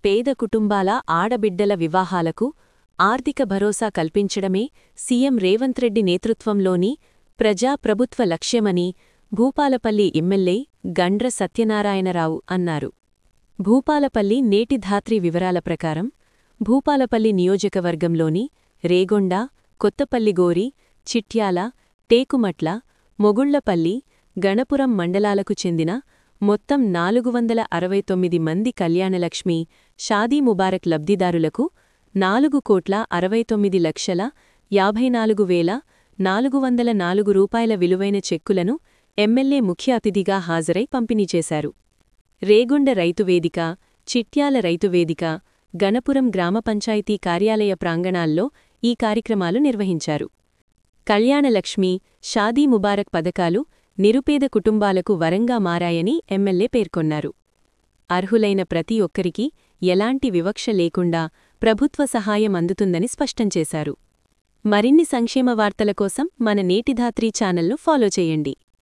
పేద కుటుంబాల ఆడబిడ్డల వివాహాలకు ఆర్థిక భరోసా కల్పించడమే సీఎం రేవంత్ రెడ్డి నేతృత్వంలోని ప్రజా ప్రభుత్వ లక్ష్యమని భూపాలపల్లి ఎమ్మెల్యే గండ్ర సత్యనారాయణరావు అన్నారు భూపాలపల్లి నేటి ధాత్రి వివరాల ప్రకారం భూపాలపల్లి నియోజకవర్గంలోని రేగొండ కొత్తపల్లిగోరి చిట్యాల టేకుమట్ల మొగుళ్లపల్లి గణపురం మండలాలకు చెందిన మొత్తం నాలుగు వందల అరవై తొమ్మిది మంది కళ్యాణలక్ష్మి షాదీ ముబారక్ లబ్ధిదారులకు నాలుగు కోట్ల అరవై తొమ్మిది లక్షల యాభై నాలుగు వేల నాలుగు వందల నాలుగు రూపాయల విలువైన చెక్కులను ఎమ్మెల్యే ముఖ్య అతిథిగా హాజరై పంపిణీ చేశారు రేగొండ రైతువేదిక చిట్యాల రైతువేదిక గణపురం గ్రామ పంచాయతీ కార్యాలయ ప్రాంగణాల్లో ఈ కార్యక్రమాలు నిర్వహించారు కళ్యాణలక్ష్మి షాదీ ముబారక్ పథకాలు నిరుపేద కుటుంబాలకు వరంగా మారాయని ఎమ్మెల్యే పేర్కొన్నారు అర్హులైన ప్రతి ఒక్కరికి ఎలాంటి వివక్ష లేకుండా ప్రభుత్వ సహాయం అందుతుందని స్పష్టం చేశారు మరిన్ని సంక్షేమ వార్తల కోసం మన నేటిధాత్రి ఛానల్ను ఫాలో చేయండి